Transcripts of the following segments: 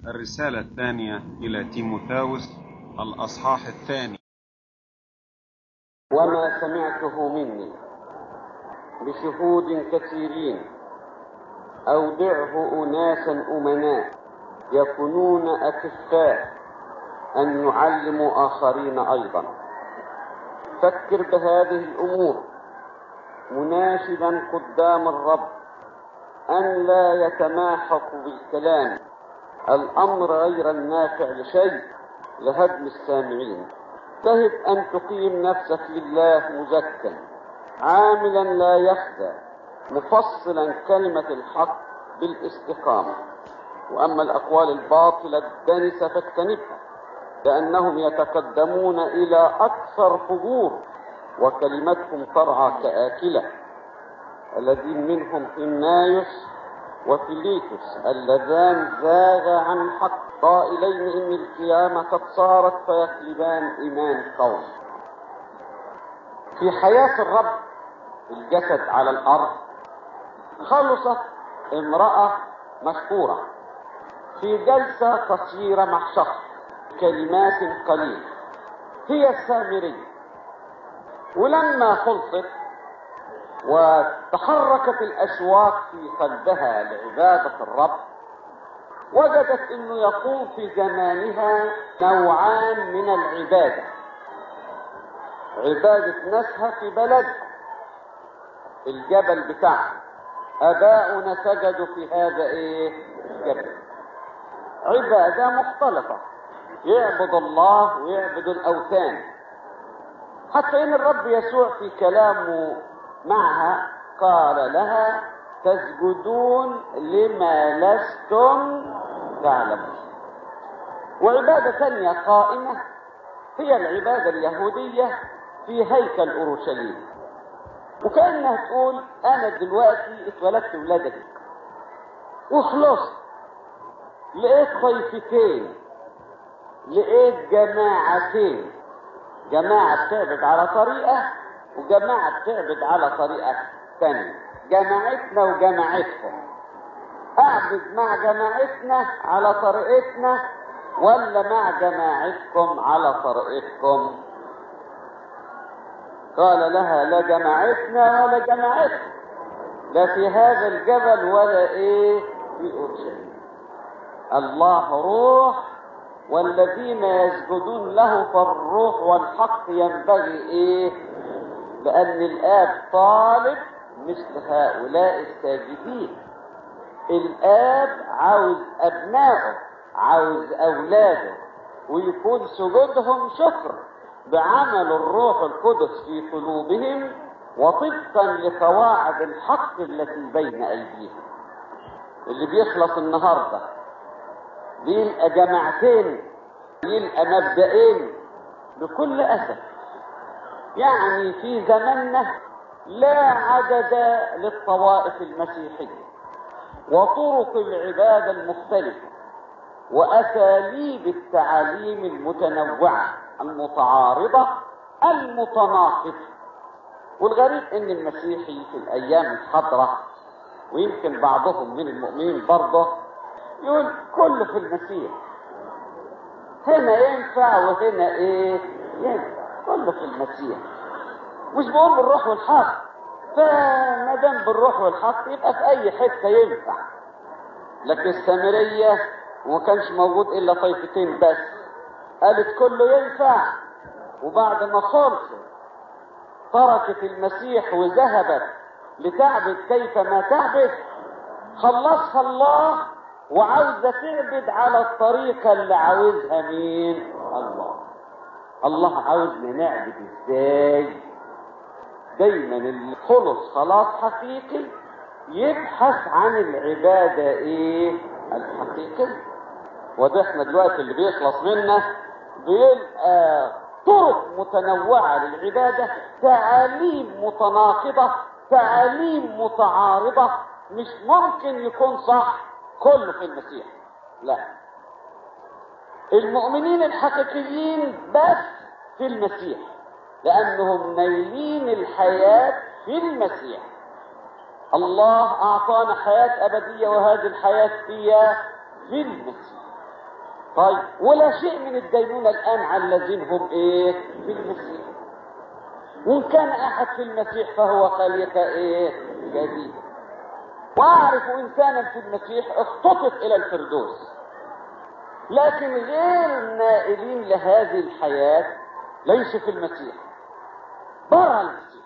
الرسالة الثانية إلى تيموثاوس الأصحاح الثاني وما سمعته مني بشهود كثيرين أودعه أناسا أمناء يكونون أكفاء أن يعلموا آخرين أيضا فكر بهذه الأمور مناشدا قدام الرب أن لا يتماحق بالكلام الأمر غير النافع لشيء لهدم السامعين تهب أن تقيم نفسك لله مزكا عاملا لا يخدع مفصلا كلمة الحق بالاستقامة وأما الأقوال الباطلة الدنسة فاجتنبها لأنهم يتقدمون إلى أكثر فجور وكلمتهم ترعى كآكلة الذين منهم إنايوس وفيليتوس اللذان زاغا عن الحق قائلين إن القيامة قد صارت فيقلبان إيمان قوم في حياة الرب الجسد على الأرض خلصت امرأة مشهورة في جلسة قصيرة مع شخص كلمات قليلة هي السامرية ولما خلصت وتحركت الأشواق في قلبها لعبادة الرب وجدت أنه يقوم في زمانها نوعان من العبادة عبادة ناسها في بلدها الجبل بتاعها أباؤنا سجدوا في هذا إيه الجبل عبادة مختلطة يعبد الله ويعبد الأوثان حتى إن الرب يسوع في كلامه معها قال لها تسجدون لما لستم تعلمون وعبادة ثانية قائمة هي العبادة اليهودية في هيكل أورشليم وكأنها تقول أنا دلوقتي اتولدت ولادتي وخلصت لقيت طائفتين لقيت جماعتين جماعة بتعبد على طريقة وجماعة بتعبد على طريقة ثانية جماعتنا وجماعتكم أعبد مع جماعتنا على طريقتنا ولا مع جماعتكم على طريقتكم قال لها لا جماعتنا ولا جماعتكم لا في هذا الجبل ولا ايه في اورشليم الله روح والذين يسجدون له فالروح والحق ينبغي ايه لان الاب طالب مثل هؤلاء الساجدين الاب عاوز ابنائه عاوز اولاده ويكون سجودهم شكر بعمل الروح القدس في قلوبهم وطبقا لقواعد الحق التي بين ايديهم اللي بيخلص النهارده بيلقى جماعتين يلقى مبدئين بكل اسف يعني في زماننا لا عدد للطوائف المسيحيه وطرق العباده المختلفه واساليب التعاليم المتنوعه المتعارضه المتناقضه والغريب ان المسيحي في الايام الحاضره ويمكن بعضهم من المؤمنين برضه يقول كله في المسيح هنا ينفع وهنا ايه ينفع كله في المسيح مش بقول بالروح والحق فما دام بالروح والحق يبقى في اي حته ينفع لكن السامريه وما كانش موجود الا طائفتين بس قالت كله ينفع وبعد ما خلصت تركت المسيح وذهبت لتعبد كيفما تعبد خلصها الله وعاوزة تعبد على الطريقة اللي عاوزها مين الله الله عاوزنا نعبد ازاي دايما اللي خلص خلاص حقيقي يبحث عن العبادة ايه الحقيقية وده احنا دلوقتي اللي بيخلص منا بيبقى طرق متنوعة للعبادة تعاليم متناقضة تعاليم متعارضة مش ممكن يكون صح كله في المسيح لا المؤمنين الحقيقيين بس في المسيح لأنهم نايلين الحياة في المسيح الله أعطانا حياة أبدية وهذه الحياة هي في المسيح طيب ولا شيء من الدينونة الآن على الذين هم إيه في المسيح وإن كان أحد في المسيح فهو خليقة إيه جديد وأعرف إنسانا في المسيح اختطف إلى الفردوس لكن غير النائلين لهذه الحياة ليسوا في المسيح برا المسيح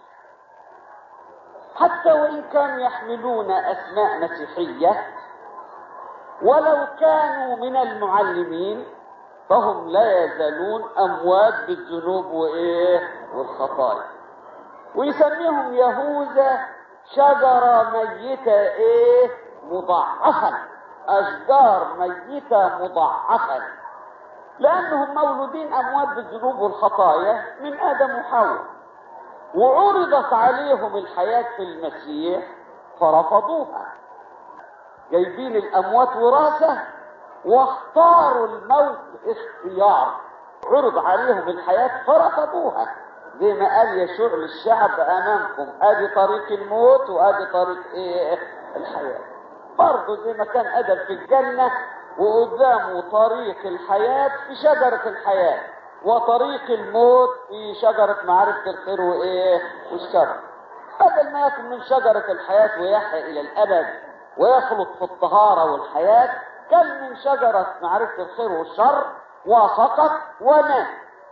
حتى وإن كانوا يحملون أسماء مسيحية ولو كانوا من المعلمين فهم لا يزالون أموات بالذنوب وإيه والخطايا ويسميهم يهوذا شجرة ميتة إيه مضاعفة أشجار ميتة مضاعفة لأنهم مولودين أموات بالذنوب والخطايا من آدم وحواء وعرضت عليهم الحياة في المسيح فرفضوها جايبين الأموات وراثة واختاروا الموت اختيار عرض عليهم الحياة فرفضوها زي ما قال يشوع للشعب أمامكم أدي طريق الموت وأدي طريق إيه الحياة برضه زي ما كان أدم في الجنة وقدامه طريق الحياة في شجرة الحياة وطريق الموت في شجرة معرفة الخير وإيه والشر بدل ما يأكل من شجرة الحياة ويحيا إلى الأبد ويخلط في الطهارة والحياة كل من شجرة معرفة الخير والشر وسقط ومات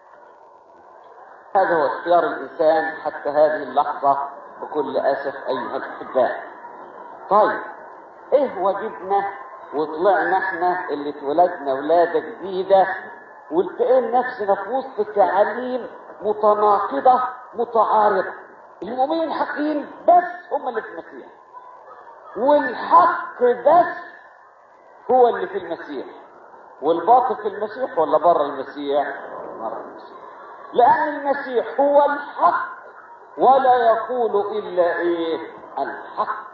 هذا هو اختيار الإنسان حتى هذه اللحظة بكل أسف أيها الأحباء طيب إيه واجبنا وطلعنا احنا اللي اتولدنا ولادة جديدة والتقينا نفسنا في وسط تعاليم متناقضة متعارضة المؤمنين الحقيقيين بس هم اللي في المسيح والحق بس هو اللي في المسيح والباطل في المسيح ولا بره المسيح بره المسيح لأن المسيح هو الحق ولا يقول إلا إيه الحق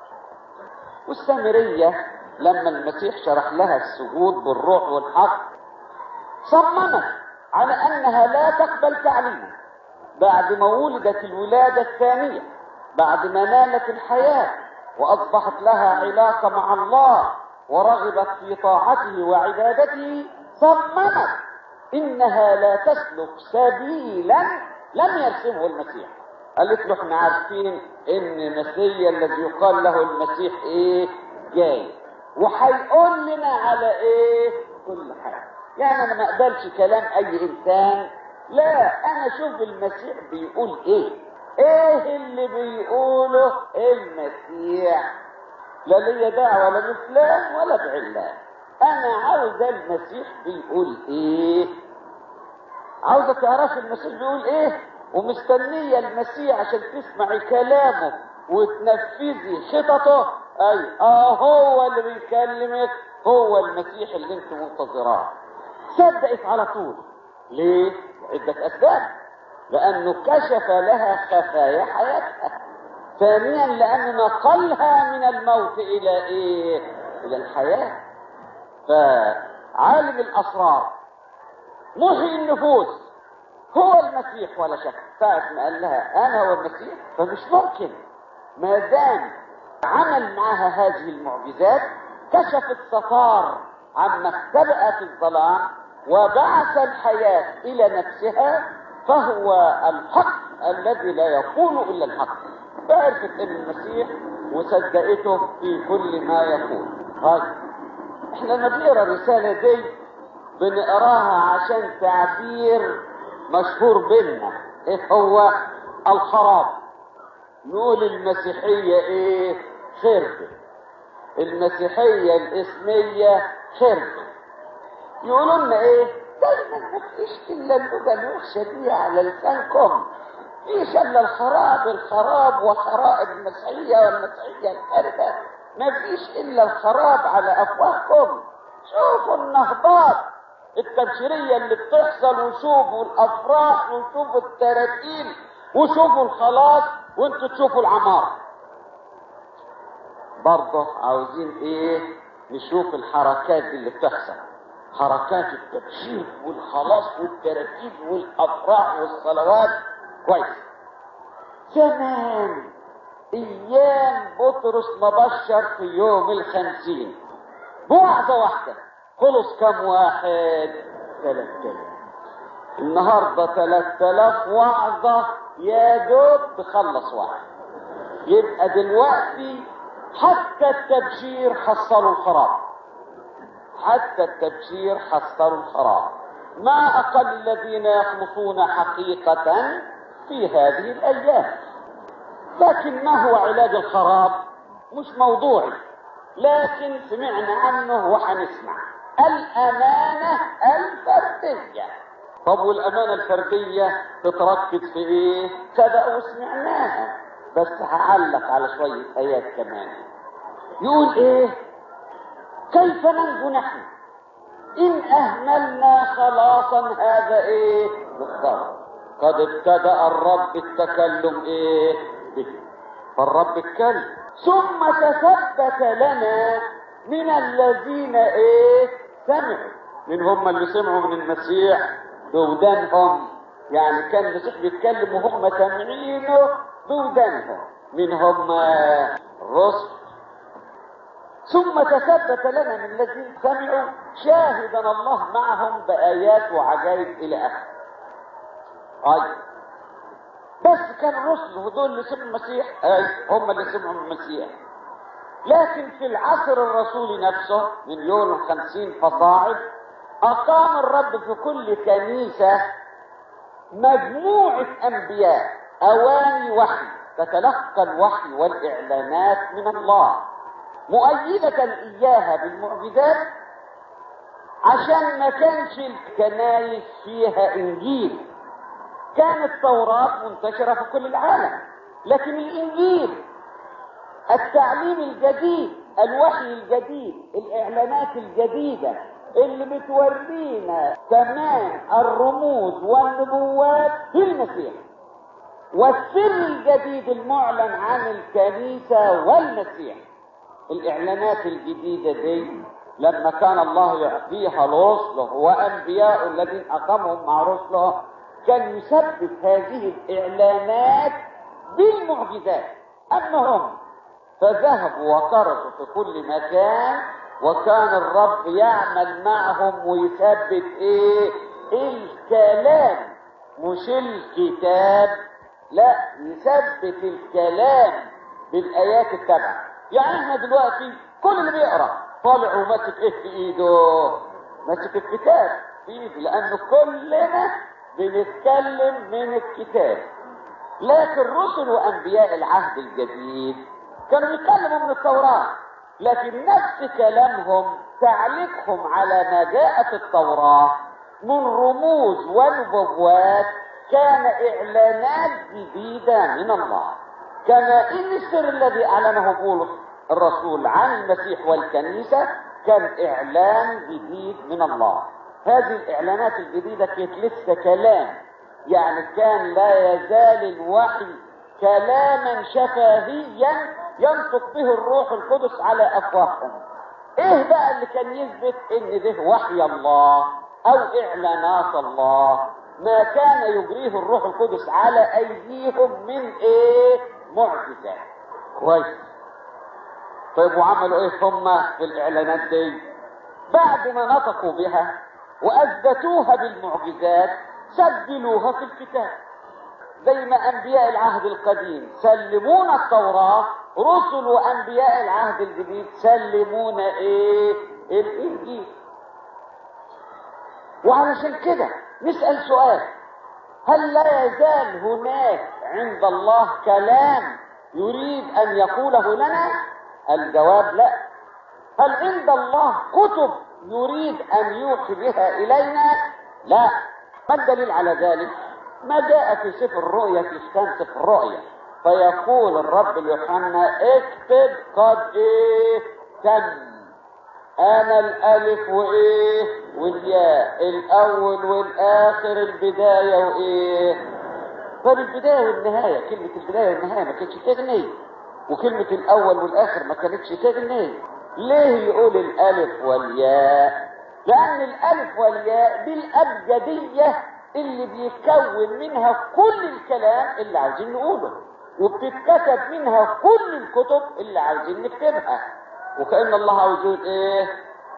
والسامرية لما المسيح شرح لها السجود بالروح والحق صممت على أنها لا تقبل تعليمه بعد ما ولدت الولادة الثانية بعد ما نالت الحياة وأصبحت لها علاقة مع الله ورغبت في طاعته وعبادته صممت إنها لا تسلك سبيلا لم يرسمه المسيح قالت له احنا عارفين ان المسيح الذي يقال له المسيح ايه جاي وهيقول لنا على ايه كل حاجه يعني انا ما اقبلش كلام اي انسان لا انا اشوف المسيح بيقول ايه ايه اللي بيقوله المسيح لا ليا دعوه لا بفلان ولا بعلان انا عاوز المسيح بيقول ايه عاوزه تعرفي المسيح بيقول ايه ومستنيه المسيح عشان تسمعي كلامه وتنفذي خططه اي اه هو اللي بيكلمك هو المسيح اللي انت منتظراه صدقت على طول ليه عدة اسباب لانه كشف لها خفايا حياتها ثانيا لانه نقلها من الموت الى ايه الى الحياه فعالم الاسرار محيي النفوس هو المسيح ولا شك ساعة ما قال لها انا هو المسيح فمش ممكن ما دام عمل معها هذه المعجزات كشف الستار عما اختبأ في الظلام وبعث الحياة إلى نفسها فهو الحق الذي لا يقول إلا الحق فعرفت ان المسيح وصدقته في كل ما يقول طيب احنا لما بنقرا الرسالة دي بنقراها عشان تعبير مشهور بينا ايه هو الخراب نقول المسيحية ايه خرب المسيحية الاسمية خرب يقولوا لنا ايه دايما ما فيش الا اللغة الوحشة دي على لسانكم فيش الا الخراب الخراب وخرائب المسيحية والمسيحية الخربة ما فيش الا الخراب على افواهكم شوفوا النهضات التبشيرية اللي بتحصل وشوفوا الافراح وشوفوا التراتيل وشوفوا الخلاص وانتوا تشوفوا العمار برضه عاوزين ايه نشوف الحركات دي اللي بتحصل حركات التبشير والخلاص والتراتيب والافراح والصلوات كويس زمان ايام بطرس ما بشر في يوم الخمسين بوعظة واحدة خلص كم واحد ثلاث آلاف النهارده ثلاث آلاف وعظة يا دوب تخلص واحد يبقى دلوقتي حتى التبشير حصلوا الخراب حتى التبشير حصلوا الخراب ما أقل الذين يخلصون حقيقة في هذه الأيام لكن ما هو علاج الخراب مش موضوعي لكن سمعنا عنه وحنسمع الأمانة الفردية طب والأمانة الفردية تتركز في إيه؟ سبق وسمعناها بس هعلق على شوية آيات كمان يقول إيه؟ كيف ننجو نحن إن أهملنا خلاصا هذا إيه؟ بالضبط قد ابتدأ الرب التكلم إيه؟ به فالرب اتكلم ثم تثبت لنا من الذين ايه سمعوا من هم اللي سمعوا من المسيح بودانهم يعني كان المسيح بيتكلم وهم سامعينه بودانهم من هم الرسل ثم تثبت لنا من الذين سمعوا شاهدا الله معهم بآيات وعجائب إلى آخره. أي بس كان الرسل هدول اللي سمعوا المسيح أي هم اللي سمعوا من المسيح لكن في العصر الرسولي نفسه من يوم الخمسين فصاعد أقام الرب في كل كنيسة مجموعة أنبياء أواني وحي تتلقى الوحي والإعلانات من الله مؤيدة إياها بالمعجزات عشان ما كانش الكنايس فيها إنجيل كانت التوراة منتشرة في كل العالم لكن الإنجيل التعليم الجديد الوحي الجديد الإعلانات الجديدة اللي بتورينا كمان الرموز والنبوات في المسيح والسر الجديد المعلن عن الكنيسة والمسيح الإعلانات الجديدة دي لما كان الله يعطيها لرسله وأنبياء الذين أقامهم مع رسله كان يثبت هذه الإعلانات بالمعجزات أنهم فذهبوا وكرسوا في كل مكان وكان الرب يعمل معهم ويثبت ايه الكلام مش الكتاب لا يثبت الكلام بالايات التابعه يعني احنا دلوقتي كل اللي بيقرا طالع وماسك ايه في ايده ماسك الكتاب في ايده لانه كلنا بنتكلم من الكتاب لكن رسل وانبياء العهد الجديد كانوا بيتكلموا من التوراه لكن نفس كلامهم تعليقهم على ما جاء في التوراه من رموز ونبوات كان اعلانات جديده من الله كما ان السر الذي اعلنه بولس الرسول عن المسيح والكنيسه كان اعلان جديد من الله هذه الاعلانات الجديده كانت لسه كلام يعني كان لا يزال الوحي كلاما شفهيا ينطق به الروح القدس على افواههم ايه بقى اللي كان يثبت ان ده وحي الله او اعلانات الله ما كان يجريه الروح القدس على ايديهم من ايه معجزات كويس طيب وعملوا ايه ثم في الاعلانات دي بعد ما نطقوا بها واثبتوها بالمعجزات سجلوها في الكتاب زي ما انبياء العهد القديم سلمونا التوراة رسل وانبياء العهد الجديد سلمونا ايه الانجيل وعلشان كده نسأل سؤال هل لا يزال هناك عند الله كلام يريد ان يقوله لنا الجواب لا هل عند الله كتب يريد ان يوحي بها الينا لا ما الدليل على ذلك ما جاء في سفر الرؤيا في كتاب سفر الرؤيا فيقول الرب ليوحنا اكتب قد ايه تم انا الالف وايه والياء الاول والاخر البدايه وايه طب البدايه والنهايه كلمه البدايه والنهايه ما كانتش تغني وكلمه الاول والاخر ما كانتش تغني ليه يقول الالف والياء لان الالف والياء دي الابجديه اللي بيتكون منها كل الكلام اللي عاوزين نقوله وبتتكتب منها كل الكتب اللي عاوزين نكتبها وكأن الله عاوز يقول ايه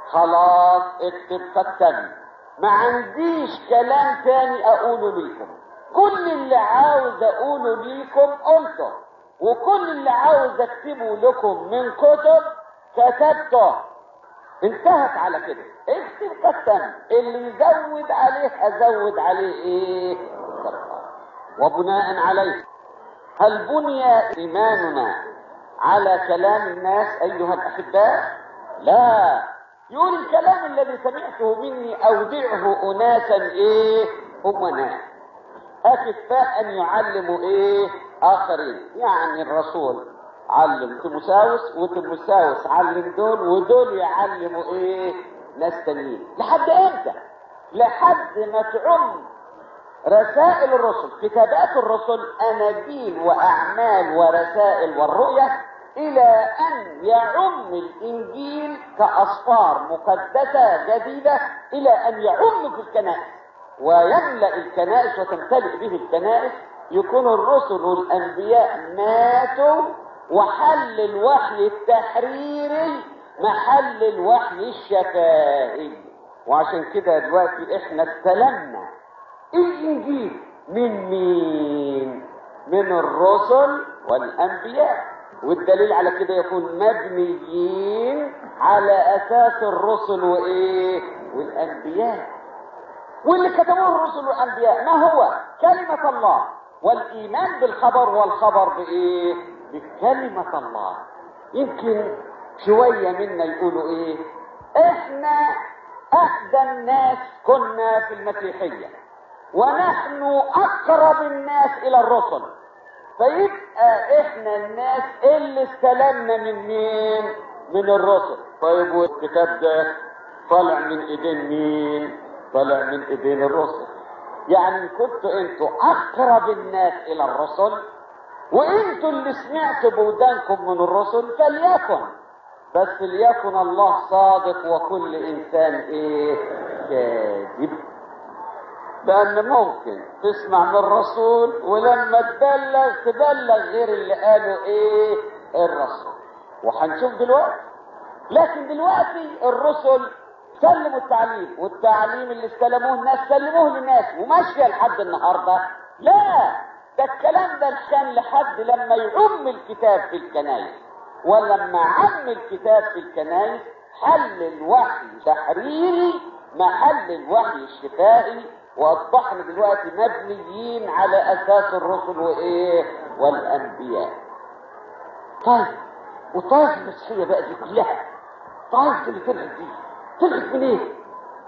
خلاص اكتب قد تم ما عنديش كلام تاني اقوله ليكم كل اللي عاوز اقوله ليكم قلته وكل اللي عاوز اكتبه لكم من كتب كتبته انتهت على كده اكتب قد تم اللي يزود عليه ازود عليه ايه صدقة. وبناء عليه هل بني ايماننا على كلام الناس ايها الاحباء لا يقول الكلام الذي سمعته مني اودعه اناسا ايه امناء اكفاء ان يعلموا ايه اخرين يعني الرسول علم تيموساوس وتيموساوس علم دول ودول يعلموا ايه ناس تانيين لحد امتى لحد ما تعم رسائل الرسل كتابات الرسل اناجيل واعمال ورسائل والرؤية الى ان يعم الانجيل كاسفار مقدسة جديدة الى ان يعم في الكنائس ويملأ الكنائس وتمتلئ به الكنائس يكون الرسل والانبياء ماتوا وحل الوحي التحريري محل الوحي الشفاهي وعشان كده دلوقتي احنا استلمنا الانجيل من مين من الرسل والانبياء والدليل على كده يكون مبنيين على اساس الرسل وايه والانبياء واللي كتبوه الرسل والانبياء ما هو كلمة الله والايمان بالخبر والخبر بايه بكلمة الله يمكن شوية منا يقولوا ايه احنا اقدم ناس كنا في المسيحية ونحن اقرب الناس الى الرسل فيبقى احنا الناس اللي استلمنا من مين من الرسل طيب والكتاب ده طالع من ايدين مين طالع من ايدين الرسل يعني كنتوا انتوا اقرب الناس الى الرسل وانتوا اللي سمعتوا بودانكم من الرسل فليكن بس ليكن الله صادق وكل انسان ايه كاذب لان ممكن تسمع من الرسول ولما تبلغ تبلغ غير اللي قاله ايه الرسول وهنشوف دلوقتي لكن دلوقتي الرسل سلموا التعليم والتعليم اللي استلموه الناس سلموه للناس وماشيه لحد النهارده لا ده الكلام ده كان لحد لما يعم الكتاب في الكنايس ولما عم الكتاب في الكنايس حل الوحي تحريري محل الوحي الشفائي واصبحنا دلوقتي مبنيين على اساس الرسل وايه والانبياء طيب وطائف المسيحيه بقى دي كلها طائف اللي طلعت دي طلعت منين إيه؟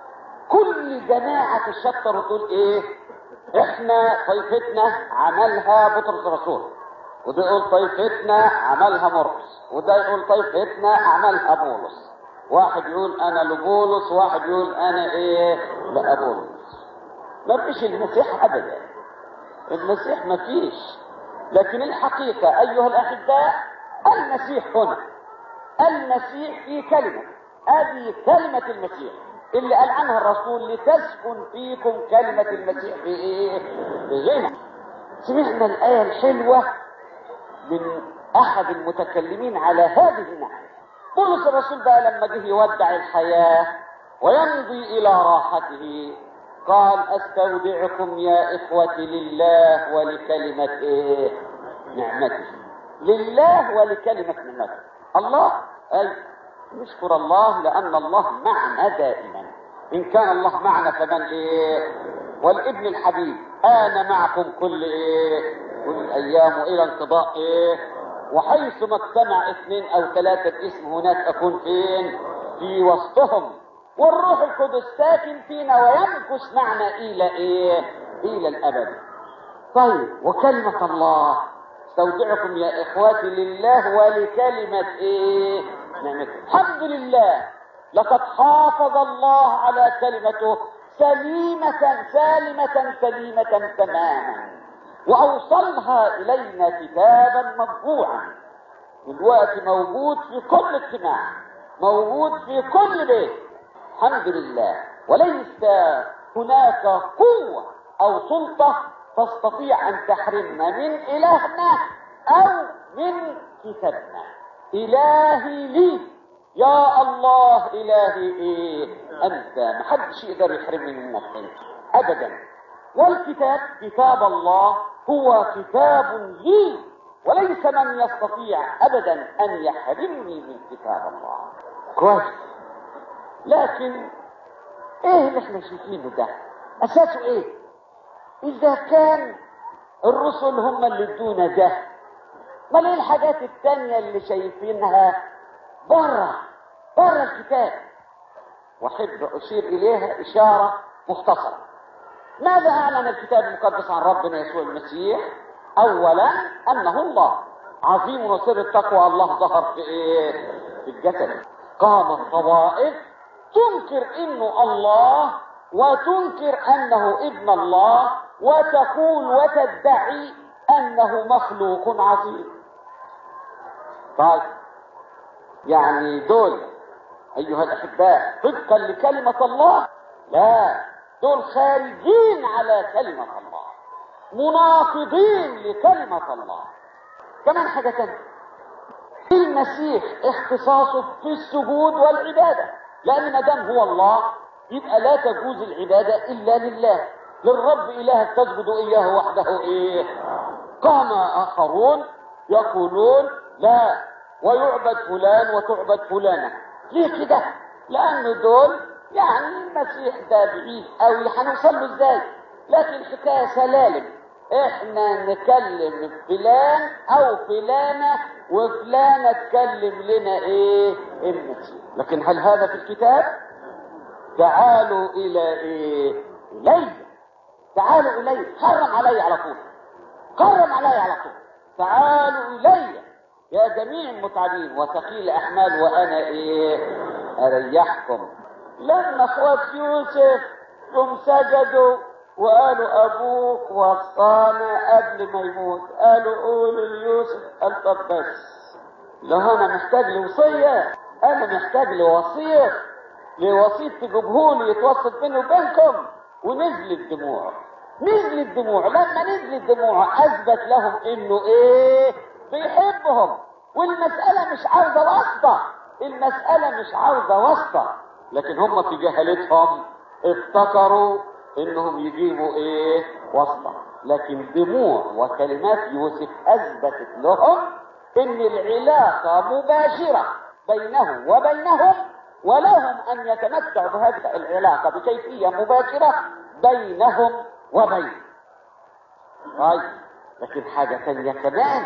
كل جماعه تشطر وتقول ايه احنا طائفتنا عملها بطرس الرسول وده يقول طائفتنا عملها مرقس وده يقول طائفتنا عملها بولس واحد يقول انا لبولس واحد يقول انا ايه لابولس ما فيش المسيح ابدا المسيح ما فيش لكن الحقيقة ايها الاحباء المسيح هنا المسيح في كلمة هذه كلمة المسيح اللي قال عنها الرسول لتسكن فيكم كلمة المسيح في ايه في غنى سمعنا الآية الحلوة من احد المتكلمين على هذه الناحية بولس الرسول بقى لما جه يودع الحياة ويمضي الى راحته قال استودعكم يا اخوتي لله ولكلمة ايه نعمته لله ولكلمة نعمته الله اي نشكر الله لان الله معنا دائما ان كان الله معنا فمن ايه والابن الحبيب انا معكم كل ايه كل الايام والى انقضاء ايه وحيث ما اجتمع اثنين او ثلاثة باسم هناك اكون فين في وسطهم والروح القدس ساكن فينا ويمكث معنا الى ايه الى الابد طيب وكلمة الله استودعكم يا اخواتي لله ولكلمة ايه نعمته الحمد لله لقد حافظ الله على كلمته سليمة سالمة سليمة تماما واوصلها الينا كتابا مطبوعا دلوقتي موجود في كل اجتماع موجود في كل بيت الحمد لله وليس هناك قوة او سلطة تستطيع ان تحرمنا من الهنا او من كتابنا الهي لي يا الله الهي ايه انت محدش يقدر يحرمني منك انت ابدا والكتاب كتاب الله هو كتاب لي وليس من يستطيع ابدا ان يحرمني من كتاب الله كويس لكن ايه اللي احنا شايفينه ده اساسه ايه اذا كان الرسل هم اللي ادونا ده ما ليه الحاجات التانية اللي شايفينها بره بره الكتاب واحب اشير اليها اشارة مختصرة ماذا اعلن الكتاب المقدس عن ربنا يسوع المسيح اولا انه الله عظيم وسر التقوى الله ظهر في ايه في الجسد قامت طوائف تنكر انه الله وتنكر انه ابن الله وتقول وتدعي انه مخلوق عظيم طيب يعني دول ايها الاحباء طبقا لكلمه الله لا دول خارجين على كلمه الله مناقضين لكلمه الله كمان حاجه تانية المسيح اختصاصه في السجود والعباده لان ما دام هو الله يبقى لا تجوز العباده الا لله للرب الهك تسجد اياه وحده ايه قام اخرون يقولون لا ويعبد فلان وتعبد فلانه ليه كده لان دول يعني المسيح ده بعيد قوي هنوصل له ازاي لكن الحكايه سلالم احنا نكلم فلان او فلانه وفلانه تكلم لنا ايه المسيح لكن هل هذا في الكتاب تعالوا الى ايه الي تعالوا الي حرم علي على طول حرم علي على طول تعالوا الي يا جميع المتعبين وثقيل احمال وانا ايه اريحكم لما اخوات يوسف هم سجدوا وقالوا ابوك وصانا قبل ما يموت قالوا قولوا ليوسف قال طب بس لو انا محتاج لوصيه انا محتاج لوصيه لوصيه تجيبهولي يتوسط بيني وبينكم ونزلت دموعه نزلت دموع لما نزلت دموع اثبت لهم انه ايه بيحبهم والمسألة مش عاوزة واسطة المسألة مش عاوزة واسطة لكن هم في جهلتهم افتكروا انهم يجيبوا ايه واسطة لكن دموع وكلمات يوسف اثبتت لهم ان العلاقة مباشرة بينه وبينهم ولهم ان يتمتعوا بهذه العلاقة بكيفية مباشرة بينهم وبين طيب لكن حاجة ثانية كمان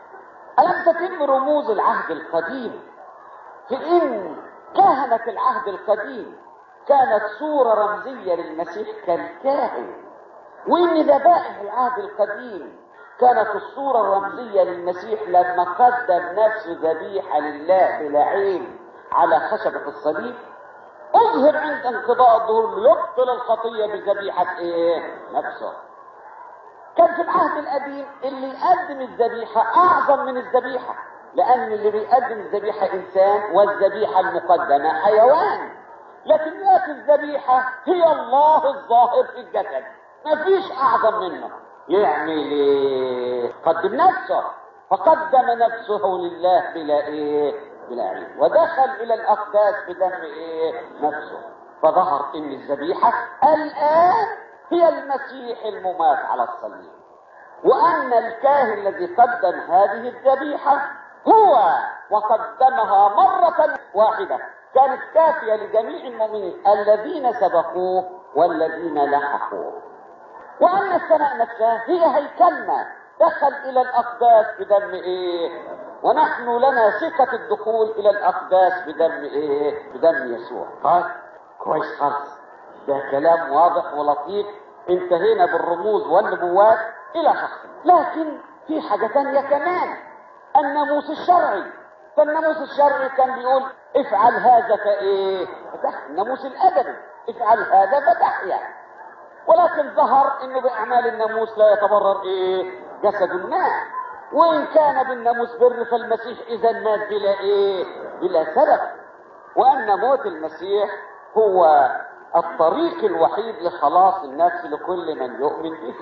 ألم تتم رموز العهد القديم في إن كهنة العهد القديم كانت صورة رمزية للمسيح كالكاهن وإن ذبائح العهد القديم كانت الصورة الرمزية للمسيح لما قدم نفسه ذبيحة لله بلا عين على خشبة الصليب اظهر عند انقضاء الظهور ليبطل الخطية بذبيحة ايه نفسه كان في العهد القديم اللي يقدم الذبيحة اعظم من الذبيحة لان اللي بيقدم الذبيحة انسان والذبيحة المقدمة حيوان لكن دلوقتي الذبيحة هي الله الظاهر في الجسد مفيش اعظم منه يعمل ايه قدم نفسه فقدم نفسه لله بلا ايه بلا عين ودخل الى الاقداس بدم ايه نفسه فظهر ان الذبيحه الان هي المسيح الممات على الصليب وان الكاهن الذي قدم هذه الذبيحه هو وقدمها مره واحده كانت كافيه لجميع المؤمنين الذين سبقوه والذين لحقوه وان السماء نفسها هي هيكلنا دخل الى الاقداس بدم ايه ونحن لنا ثقة الدخول الى الاقداس بدم ايه بدم يسوع طيب كويس خالص ده كلام واضح ولطيف انتهينا بالرموز والنبوات الى شخص لكن في حاجة تانية كمان الناموس الشرعي فالناموس الشرعي كان بيقول افعل هذا فايه فتح الناموس الادبي افعل هذا فتحيا ولكن ظهر انه باعمال الناموس لا يتبرر ايه جسد ما وان كان بالناموس بر فالمسيح اذا مات بلا ايه بلا سبب وان موت المسيح هو الطريق الوحيد لخلاص النفس لكل من يؤمن به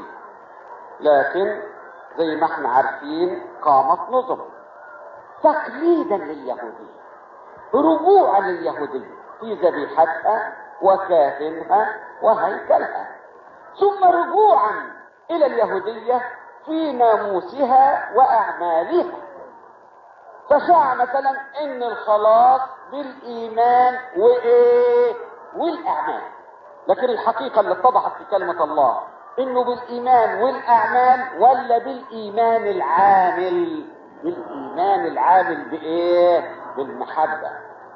لكن زي ما احنا عارفين قامت نظم تقليدا لليهودية رجوعا لليهودية في ذبيحتها وكاهنها وهيكلها ثم رجوعا إلى اليهودية في ناموسها وأعمالها فشاع مثلا ان الخلاص بالايمان وايه والاعمال لكن الحقيقة اللي اتضحت في كلمة الله انه بالايمان والاعمال ولا بالايمان العامل بالايمان العامل بايه بالمحبة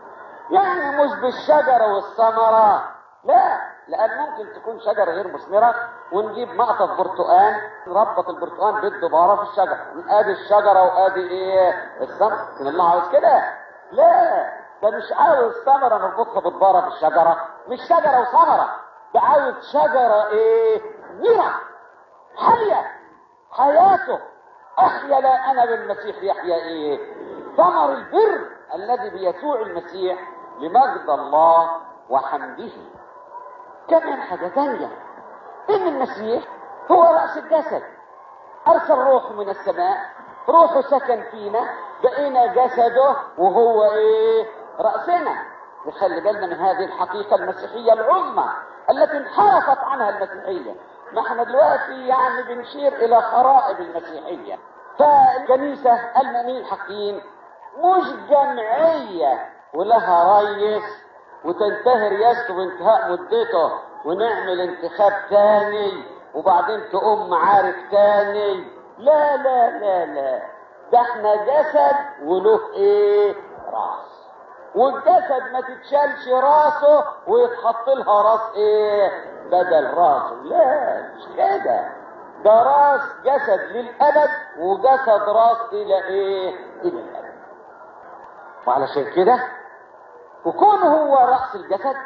يعني مش بالشجرة والثمرة لا لان ممكن تكون شجرة غير مثمرة ونجيب مقطف برتقال نربط البرتقال بالدبارة في الشجرة ادي الشجرة وادي ايه الثمرة لكن الله عاوز كده لا ده مش عاوز ثمرة نربطها بالدبارة في الشجرة مش شجرة وثمرة ده عاوز شجرة ايه نيرة حية حياته احيا لا انا بالمسيح يحيا ايه ثمر البر الذي بيسوع المسيح لمجد الله وحمده كمان حاجة تانية ان المسيح هو رأس الجسد ارسل روحه من السماء روحه سكن فينا بقينا جسده وهو ايه رأسنا نخلي بالنا من هذه الحقيقة المسيحية العظمى التي انحرفت عنها المسيحية ما احنا دلوقتي يعني بنشير الى خرائب المسيحية فالكنيسة المؤمنين الحقين مش جمعية ولها ريس وتنتهي رياسته بانتهاء مدته ونعمل انتخاب تاني وبعدين تقوم معارك تاني لا لا لا لا ده احنا جسد وله ايه راس والجسد ما تتشالش راسه ويتحط لها راس ايه بدل راسه لا مش كده ده راس جسد للابد وجسد راس الى ايه الى الابد وعلشان كده وكونه هو رأس الجسد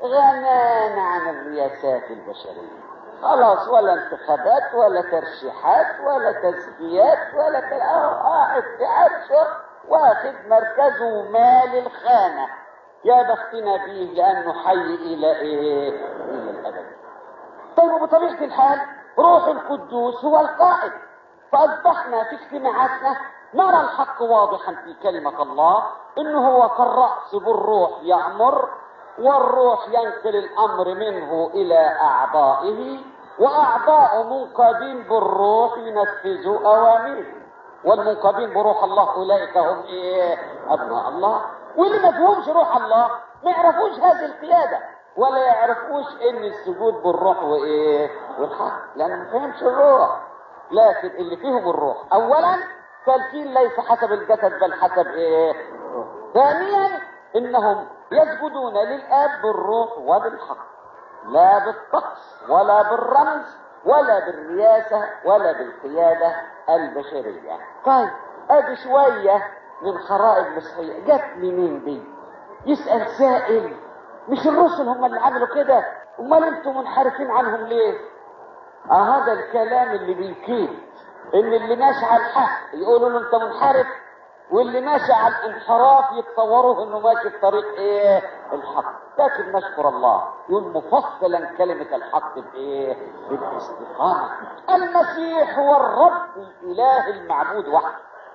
غنان عن الرياسات البشرية خلاص ولا انتخابات ولا ترشيحات ولا تزكيات ولا قاعد في عرشه واخد مركزه مال الخانة يا بختنا به لأنه حي إلى إيه؟ إلى الأبد طيب وبطبيعة الحال روح القدوس هو القائد فأصبحنا في اجتماعاتنا نرى الحق واضحا في كلمة الله انه هو كالرأس بالروح يأمر والروح ينقل الامر منه الى اعضائه واعضاء منقادين بالروح ينفذوا اوامره والمنقادين بروح الله اولئك هم ايه ابناء الله واللي ما فيهمش روح الله ما يعرفوش هذه القياده ولا يعرفوش ان السجود بالروح وايه والحق لان ما فهمش الروح لكن اللي فيهم الروح اولا سالكين ليس حسب الجسد بل حسب ايه ثانيا انهم يسجدون للاب بالروح وبالحق لا بالطقس ولا بالرمز ولا بالرياسة ولا بالقيادة البشرية طيب ادي شوية من خرائط مسيحية جت منين دي يسأل سائل مش الرسل هم اللي عملوا كده امال انتم منحرفين عنهم ليه اه هذا الكلام اللي بيكيد ان اللي ماشي على الحق يقولوا له انت منحرف واللي ماشي على الانحراف يتصوروه انه ماشي في طريق ايه الحق لكن نشكر الله يقول مفصلا كلمة الحق بايه بالاستقامة المسيح هو الرب الاله المعبود وحده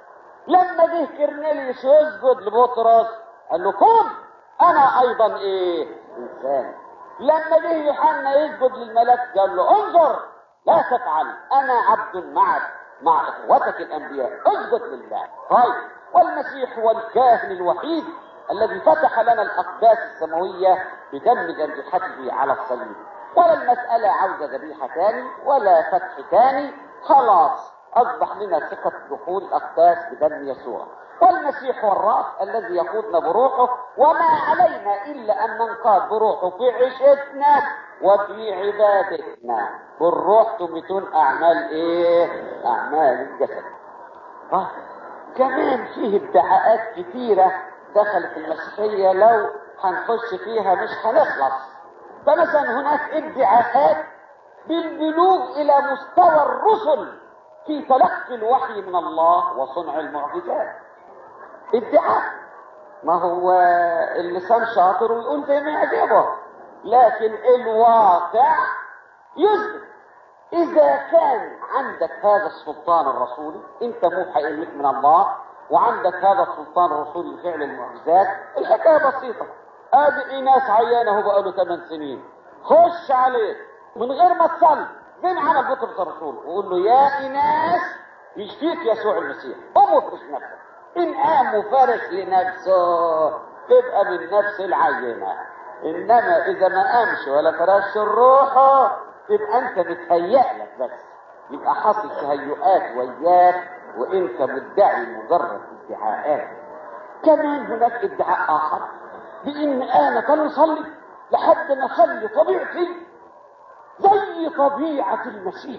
لما جه كرنيليوس يسجد لبطرس قال له كن انا ايضا ايه انسان لما جه يوحنا يسجد للملاك قال له انظر لا تفعل انا عبد معك مع اخوتك الانبياء اسجد لله طيب والمسيح هو الكاهن الوحيد الذي فتح لنا الاقداس السماويه بدم ذبيحته على الصليب ولا المساله عاوزه ذبيحه تاني ولا فتح تاني خلاص اصبح لنا ثقه دخول الاقداس بدم يسوع والمسيح هو الراس الذي يقودنا بروحه وما علينا الا ان ننقاد بروحه في عيشتنا وفي عبادتنا بالروح تميتون اعمال ايه اعمال الجسد آه. كمان فيه ادعاءات كثيرة دخلت المسيحية لو هنخش فيها مش هنخلص فمثلا هناك ادعاءات بالبلوغ الى مستوى الرسل في تلقي الوحي من الله وصنع المعجزات ادعاء ما هو اللسان شاطر ويقول زي ما يعجبه لكن الواقع يثبت اذا كان عندك هذا السلطان الرسولي انت موحى اليك من الله وعندك هذا السلطان الرسول لفعل المعجزات الحكايه بسيطه ادي ايناس عيانه بقاله 8 سنين خش عليه من غير ما تصلي زي ما عمل بطرس الرسول وقول له يا ايناس يشفيك يسوع المسيح قوم وافرش نفسك ان قام وفرش لنفسه تبقى من نفس العينه انما اذا ما قامش ولا فرش روحه تبقى انت متهيأ لك بس يبقى حاصل تهيؤات وياك وانت مدعي مجرد ادعاءات كمان هناك ادعاء اخر بان انا كان اصلي لحد ما اخلي طبيعتي زي طبيعه المسيح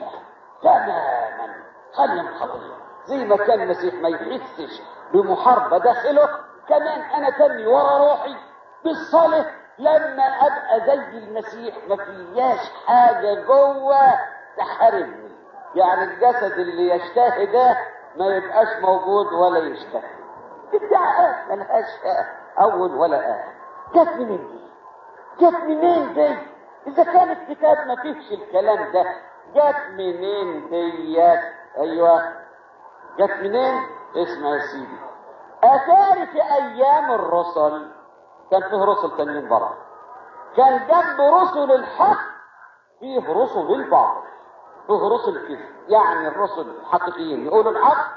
تماما خلي الخطيه زي ما كان المسيح ما يحسش بمحاربه داخله كمان انا تاني ورا روحي بالصلاه لما ابقى زي المسيح ما فياش حاجه جوه تحاربني يعني الجسد اللي يشتهي ده ما يبقاش موجود ولا يشتهي ادعاءات ملهاش اول ولا اخر جت منين دي جت منين دي اذا كان الكتاب ما فيهش الكلام ده جت منين ديت ايوه جت منين اسمع يا سيدي اتاري في ايام الرسل كان فيه رسل تانيين بره كان جنب رسل الحق فيه رسل الباطل فيه رسل كده يعني الرسل الحقيقيين يقولوا الحق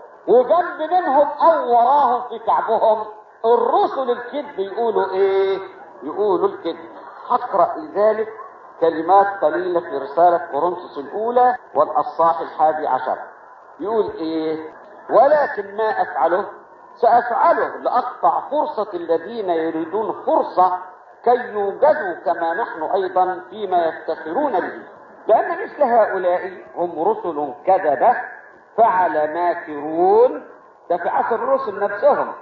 وجنب منهم او وراهم في كعبهم الرسل الكذب يقولوا ايه يقولوا الكذب هقرا لذلك كلمات قليله في رساله كورنثوس الاولى والاصحاح الحادي عشر يقول ايه ولكن ما افعله سافعله لاقطع فرصه الذين يريدون فرصه كي يوجدوا كما نحن ايضا فيما يفتخرون به لان مثل هؤلاء هم رسل كذبه فعل ماكرون ده في عصر الرسل نفسهم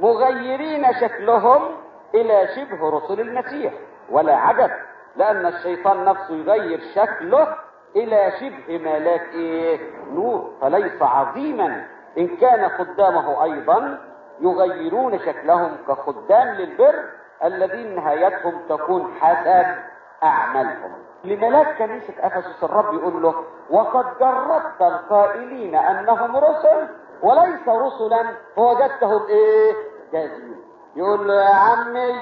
مغيرين شكلهم الى شبه رسل المسيح ولا عجب لان الشيطان نفسه يغير شكله الى شبه ملاك ايه نور فليس عظيما ان كان خدامه ايضا يغيرون شكلهم كخدام للبر الذين نهايتهم تكون حسب اعمالهم لملاك كنيسة افسس الرب يقول له وقد جربت القائلين انهم رسل وليس رسلا فوجدتهم ايه جاهزين يقول له يا عمي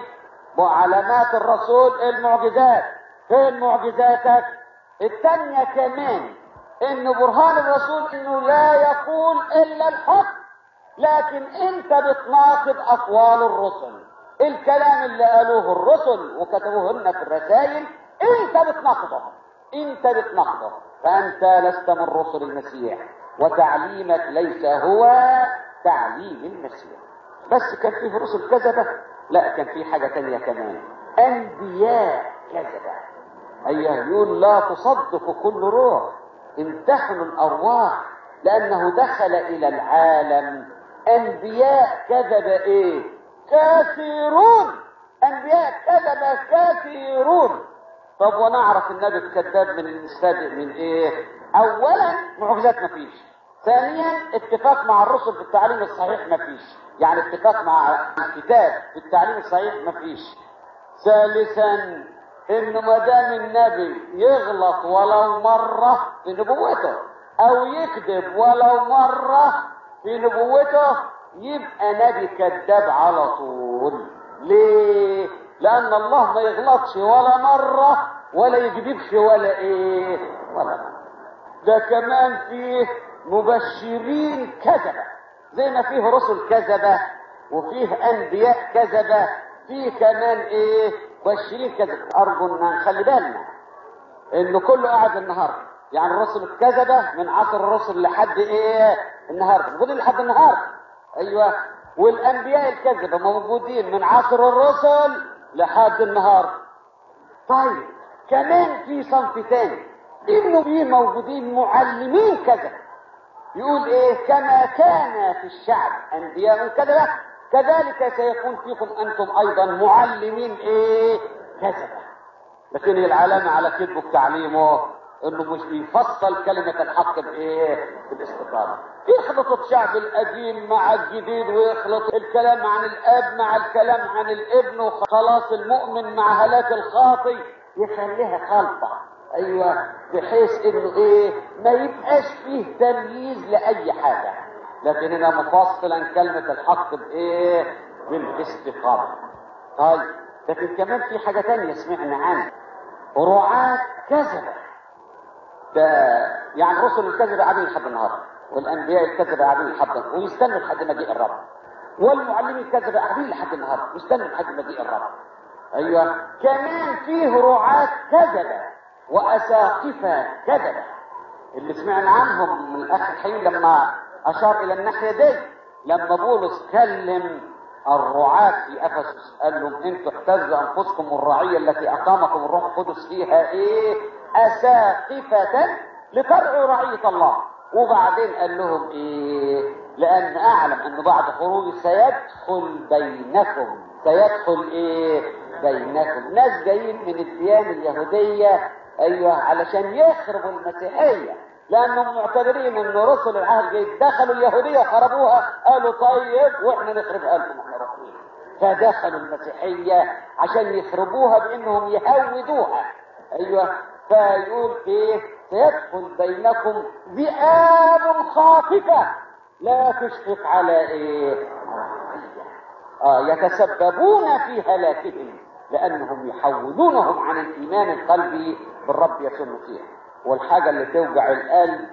علامات الرسول المعجزات فين معجزاتك الثانية كمان ان برهان الرسول انه لا يقول الا الحق لكن انت بتناقض اقوال الرسل الكلام اللي قالوه الرسل وكتبوه لنا في الرسائل انت بتناقضه انت بتناقضه فانت لست من رسل المسيح وتعليمك ليس هو تعليم المسيح بس كان فيه رسل كذبة لا كان فيه حاجة تانية كمان انبياء كذبة ايها يقول لا تصدق كل روح امتحنوا الارواح لانه دخل الى العالم انبياء كذب ايه كثيرون انبياء كذب كثيرون طب ونعرف النبي الكذاب من الصادق من ايه اولا معجزات مفيش ثانيا اتفاق مع الرسل في التعليم الصحيح مفيش يعني اتفاق مع الكتاب في التعليم الصحيح مفيش ثالثا انه ما دام النبي يغلط ولو مره في نبوته او يكذب ولو مره في نبوته يبقى نبي كذاب على طول ليه لان الله ما يغلطش ولا مره ولا يكذبش ولا ايه ولا مرة. ده كمان فيه مبشرين كذبه زي ما فيه رسل كذبه وفيه انبياء كذبه فيه كمان ايه مبشرين كذبه ارجو ان نخلي بالنا انه كله قاعد النهارده يعني الرسل الكذبه من عصر الرسل لحد ايه النهارده موجودين لحد النهارده ايوه والانبياء الكذبه موجودين من عصر الرسل لحد النهارده طيب كمان في صنف تاني انه في موجودين معلمين كذبه يقول ايه كما كان في الشعب انبياء كذبه كذلك سيكون فيكم انتم ايضا معلمين ايه كذبه لكن العلامه على كذبه تعليمه انه مش بيفصل كلمة الحق بايه؟ بالاستقامة. يخلط الشعب القديم مع الجديد ويخلط الكلام عن الاب مع الكلام عن الابن وخلاص المؤمن مع هلاك الخاطي يخليها خلطة. ايوه بحيث انه ايه؟ ما يبقاش فيه تمييز لاي حاجة. لكن هنا مفصلا كلمة الحق بايه بالاستقامة طيب لكن كمان في حاجة تانية سمعنا عنها رعاة كذبة ده يعني رسل الكذبة قاعدين لحد النهارده والانبياء الكذبة قاعدين لحد النهارده ويستنوا لحد مجيء الرب والمعلمين الكذبة قاعدين لحد النهارده ويستنوا لحد مجيء الرب ايوه كمان فيه رعاة كذبة واساقفة كذبة اللي سمعنا عنهم من الاخ الحين لما اشار الى الناحية دي لما بولس كلم الرعاة في افسس قال لهم انتوا احتزوا انفسكم الرعية التي اقامكم الروح القدس فيها ايه اساقفة لترعوا رعية الله وبعدين قال لهم ايه لان اعلم انه بعد خروجي سيدخل بينكم سيدخل ايه بينكم ناس جايين من الديانة اليهودية ايوه علشان يخربوا المسيحية لانهم معتبرين ان رسل العهد الجديد دخلوا اليهودية وخربوها قالوا طيب واحنا نخربها لكم احنا رايحين فدخلوا المسيحية عشان يخربوها بانهم يهودوها ايوه فيقول ايه سيدخل بينكم ذئاب خاطفة لا تشفق على ايه آه يتسببون في هلاكهم لانهم يحولونهم عن الايمان القلبي بالرب يسوع المسيح والحاجة اللي توجع القلب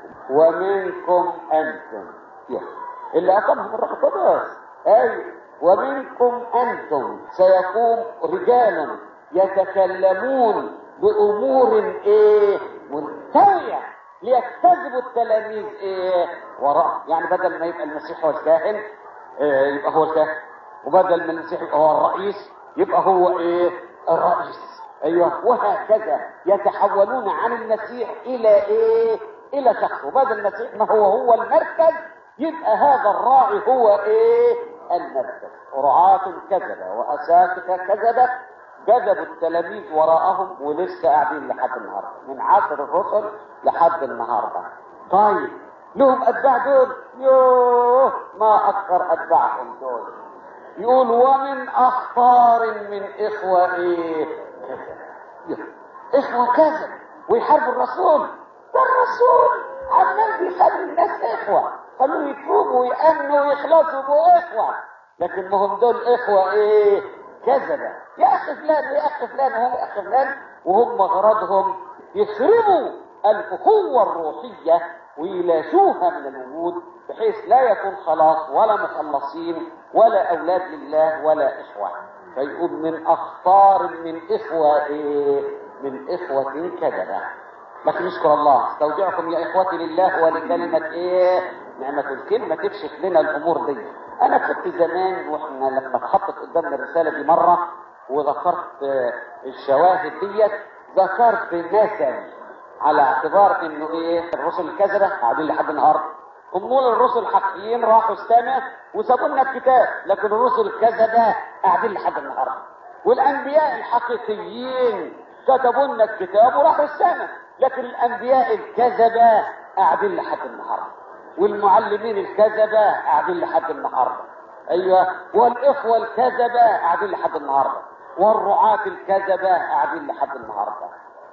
ومنكم انتم يا. اللي اقامهم الروح القدس ايوه ومنكم انتم سيقوم رجال يتكلمون بامور ايه منتويه ليجتذبوا التلاميذ ايه وراء يعني بدل ما يبقى المسيح هو الكاهن إيه يبقى هو الكاهن وبدل ما المسيح يبقى هو الرئيس يبقى هو ايه الرئيس ايوه وهكذا يتحولون عن المسيح الى ايه الى شخص وبدل المسيح ما هو هو المركز يبقى هذا الراعي هو ايه المركز رعاة كذبة واساتذة كذبة جذبوا التلاميذ وراءهم ولسه قاعدين لحد النهارده من عصر الرسل لحد النهارده طيب لهم اتباع دول يوه ما اكثر اتباعهم دول يقول ومن اخطار من اخوة ايه كذب اخوة كذب ويحاربوا الرسول ده الرسول عمال بيخلي الناس اخوة خلوهم يتوبوا ويأمنوا ويخلصوا باخوة لكن ما هم دول اخوة ايه كذبة يا اخ فلان يا اخ فلان وهم يا اخ فلان وهم غرضهم يخربوا الاخوة الروحية ويلاشوها من الوجود بحيث لا يكون خلاص ولا مخلصين ولا اولاد لله ولا اخوة فيقول من اخطار من اخوة ايه من اخوة كذبة لكن نشكر الله استودعكم يا اخوتي لله ولكلمة ايه نعمة الكلمة تكشف لنا الامور دي انا كنت زمان واحنا لما اتحطت قدامنا الرسالة دي مرة وذكرت الشواهد ديت ذكرت مثل على اعتبار انه ايه الرسل الكذبة قاعدين لحد النهارده امول الرسل الحقيقيين راحوا السماء وسابوا لنا الكتاب لكن الرسل الكذبة قاعدين لحد النهارده والانبياء الحقيقيين كتبوا لنا الكتاب وراحوا السماء لكن الانبياء الكذبة قاعدين لحد النهارده والمعلمين الكذبة قاعدين لحد النهارده ايوه والاخوة الكذبة قاعدين لحد النهارده والرعاة الكذبة قاعدين لحد النهارده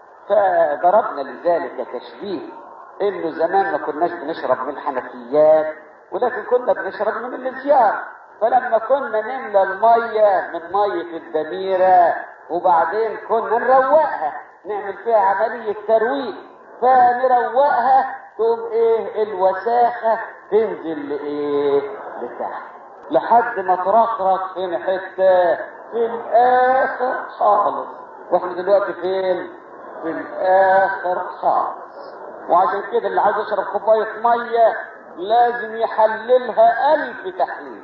فضربنا لذلك تشبيه انه زمان ما كناش بنشرب من الحنفيات ولكن كنا بنشرب من الانسيار فلما كنا نملى المية من مية الدميرة وبعدين كنا نروقها نعمل فيها عملية ترويق فنروقها تقوم ايه الوساخة تنزل لايه لتحت لحد ما ترخرخ فين حتة في الاخر خالص واحنا دلوقتي فين في الاخر خالص وعشان كده اللي عايز يشرب كوباية مية لازم يحللها ألف تحليل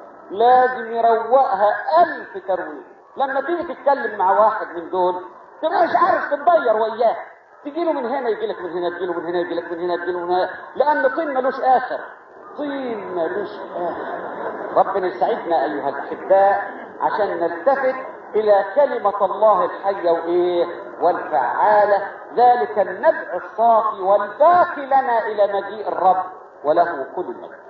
لازم يروقها ألف ترويق لما تيجي تتكلم مع واحد من دول تبقى مش عارف تتغير وياه تجي له من هنا يجي لك من هنا تجي له من هنا يجي لك من هنا تجي له من هنا لأن طين ملوش آخر طين ملوش آخر ربنا يسعدنا أيها الأحباء عشان نلتفت إلى كلمة الله الحية وإيه والفعالة ذلك النبع الصافي والباقي لنا إلى مجيء الرب وله كل المجد